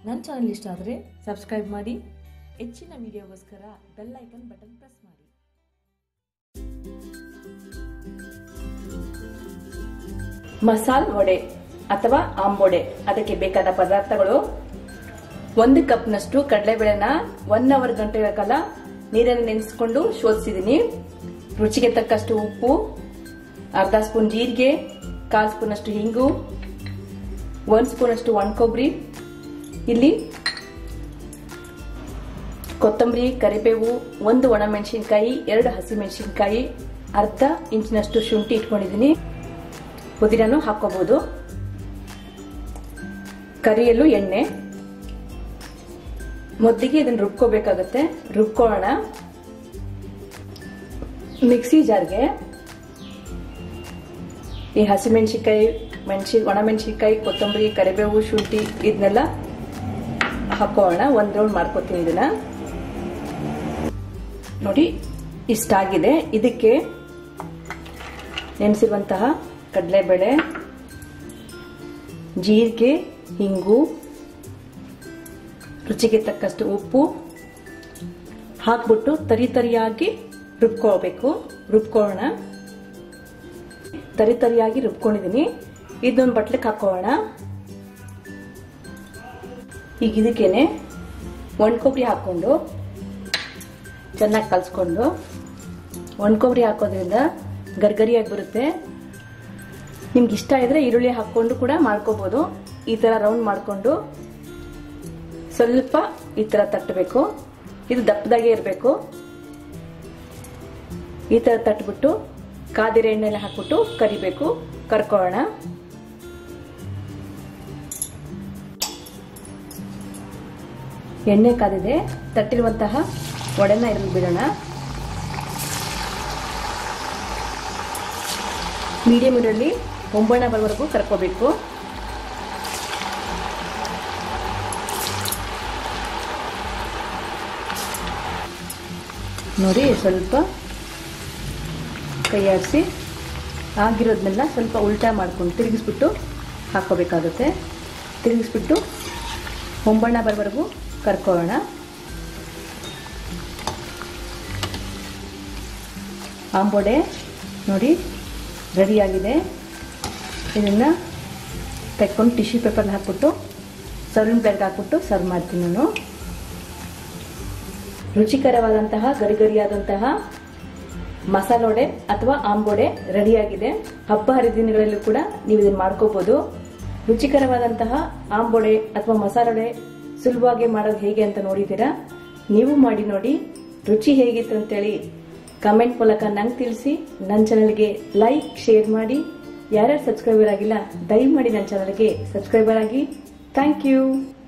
ನನ್ನ ಚಾನಲ್ ಇಷ್ಟ ಆದರೆ ಸಬ್ಸ್ಕ್ರೈಬ್ ಮಾಡಿ ಹೆಚ್ಚಿನ ವಿಡಿಯೋಗೋಸ್ಕರ ಬೆಲ್ ಐಕನ್ ಬಟನ್ ಪ್ರೆಸ್ ಮಾಡಿ ಮಸಾಲ್ ವಡೆ ಅಥವಾ ಆಂಬೊಡೆ ಅದಕ್ಕೆ ಬೇಕಾದ ಪದಾರ್ಥಗಳು ಒಂದು ಕಪ್ನಷ್ಟು ಕಡಲೆಬೇಳೆನ ಒನ್ ಅವರ್ ಗಂಟೆಗಳ ಕಾಲ ನೀರನ್ನು ನೆನೆಸಿಕೊಂಡು ಶೋಧಿಸಿದ್ದೀನಿ ರುಚಿಗೆ ತಕ್ಕಷ್ಟು ಉಪ್ಪು ಅರ್ಧ ಸ್ಪೂನ್ ಜೀರಿಗೆ ಕಾಲು ಸ್ಪೂನ್ ಅಷ್ಟು ಹಿಂಗು ಒಂದು ಸ್ಪೂನ್ ಅಷ್ಟು ಒಣ ಕೊಬ್ಬರಿ ಇಲ್ಲಿ ಕೊತ್ತಂಬರಿ ಕರಿಬೇವು ಒಂದು ಒಣಮೆಣಸಿನ್ಕಾಯಿ ಎರಡು ಹಸಿಮೆಣಸಿನ್ಕಾಯಿ ಅರ್ಧ ಇಂಚಿನಷ್ಟು ಶುಂಠಿ ಇಟ್ಕೊಂಡಿದ್ದೀನಿ ಪುದೀನೂ ಹಾಕೋಬಹುದು ಕರಿಯಲು ಎಣ್ಣೆ ಮೊದಲಿಗೆ ಇದನ್ನು ರುಬ್ಕೋಬೇಕಾಗತ್ತೆ ರುಬ್ಕೊಳ್ಳೋಣ ಮಿಕ್ಸಿ ಜಾರ್ಗೆ ಈ ಹಸಿಮೆಣಸಿನ್ಕಾಯಿ ಮೆಣಸಿ ಒಣಮೆಣಸಿನ್ಕಾಯಿ ಕೊತ್ತಂಬರಿ ಕರಿಬೇವು ಶುಂಠಿ ಇದನ್ನೆಲ್ಲ ಹಾಕೋಣ ಒಂದ್ ರೌಂಡ್ ಮಾಡ್ಕೋತೀನಿ ಇದನ್ನ ನೋಡಿ ಇಷ್ಟಾಗಿದೆ ಇದಕ್ಕೆ ನೆನೆಸಿರುವಂತಹ ಕಡಲೆಬೇಳೆ ಜೀರಿಗೆ ಹಿಂಗು ರುಚಿಗೆ ತಕ್ಕಷ್ಟು ಉಪ್ಪು ಹಾಕ್ಬಿಟ್ಟು ತರಿ ತರಿಯಾಗಿ ರುಬ್ಕೋಬೇಕು ರುಬ್ಕೊಳ್ಳೋಣ ತರಿ ತರಿಯಾಗಿ ರುಬ್ಕೊಂಡಿದ್ದೀನಿ ಇದೊಂದು ಬಟ್ಲಿಗೆ ಹಾಕೋಣ ಈಗ ಇದಕ್ಕೇನೆ ಒಣ ಕೊಬ್ಬರಿ ಹಾಕೊಂಡು ಚೆನ್ನಾಗಿ ಕಲ್ಸ್ಕೊಂಡು ಒಣ ಕೊಬ್ಬರಿ ಹಾಕೋದ್ರಿಂದ ಗರ್ಗರಿಯಾಗಿ ಬರುತ್ತೆ ನಿಮ್ಗೆ ಇಷ್ಟ ಇದ್ರೆ ಈರುಳ್ಳಿ ಹಾಕೊಂಡು ಕೂಡ ಮಾಡ್ಕೋಬಹುದು ಈ ತರ ರೌಂಡ್ ಮಾಡ್ಕೊಂಡು ಸ್ವಲ್ಪ ಈ ತರ ತಟ್ಟಬೇಕು ಇದು ದಪ್ಪದಾಗೆ ಇರಬೇಕು ಈ ತರ ತಟ್ಬಿಟ್ಟು ಕಾದಿರ ಎಣ್ಣೆಲ್ಲ ಹಾಕ್ಬಿಟ್ಟು ಕರಿಬೇಕು ಕರ್ಕೊಳ್ಳೋಣ ಎಣ್ಣೆ ಕಾದಿದೆ ತಟ್ಟಿರುವಂತಹ ಒಡೆನ ಇರಲು ಬಿಡೋಣ ಮೀಡಿಯಂ ಇರಲಿ ಒಂಬಣ್ಣ ಬರೋವರೆಗೂ ಕರ್ಕೋಬೇಕು ನೋಡಿ ಸ್ವಲ್ಪ ಕೈ ಆಡಿಸಿ ಆಗಿರೋದನ್ನೆಲ್ಲ ಸ್ವಲ್ಪ ಉಲ್ಟಾ ಮಾಡ್ಕೊಂಡು ತಿರುಗಿಸ್ಬಿಟ್ಟು ಹಾಕೋಬೇಕಾಗುತ್ತೆ ತಿರುಗಿಸ್ಬಿಟ್ಟು ಒಂಬಣ್ಣ ಬರೋವರೆಗೂ ಕರ್ಕೊಳ್ಳೋಣ ಆಂಬೋಡೆ ನೋಡಿ ರೆಡಿಯಾಗಿದೆ ಇದನ್ನು ತೆಕ್ಕೊಂಡು ಟಿಶ್ಯೂ ಪೇಪರ್ ಹಾಕ್ಬಿಟ್ಟು ಸರ್ವಿಂಗ್ ಪ್ಲೇಟ್ಗೆ ಹಾಕ್ಬಿಟ್ಟು ಸರ್ವ್ ಮಾಡ್ತೀನಿ ನಾನು ರುಚಿಕರವಾದಂತಹ ಗರಿಗರಿಯಾದಂತಹ ಮಸಾಲೋಡೆ ಅಥವಾ ಆಂಬೋಡೆ ರೆಡಿಯಾಗಿದೆ ಹಬ್ಬ ಹರಿದಿನಗಳಲ್ಲೂ ಕೂಡ ನೀವು ಇದನ್ನು ಮಾಡ್ಕೋಬಹುದು ರುಚಿಕರವಾದಂತಹ ಆಂಬೋಡೆ ಅಥವಾ ಮಸಾಲೋಡೆ ಸುಲಭವಾಗಿ ಮಾಡೋದು ಹೇಗೆ ಅಂತ ನೋಡಿದ್ದೀರಾ ನೀವು ಮಾಡಿ ನೋಡಿ ರುಚಿ ಹೇಗಿತ್ತು ಅಂತೇಳಿ ಕಮೆಂಟ್ ಮೂಲಕ ನಂಗೆ ತಿಳಿಸಿ ನನ್ನ ಚಾನಲ್ಗೆ ಲೈಕ್ ಶೇರ್ ಮಾಡಿ ಯಾರ್ಯಾರು ಸಬ್ಸ್ಕ್ರೈಬರ್ ಆಗಿಲ್ಲ ದಯಮಾಡಿ ನನ್ನ ಚಾನಲ್ಗೆ ಸಬ್ಸ್ಕ್ರೈಬರ್ ಆಗಿ ಥ್ಯಾಂಕ್ ಯು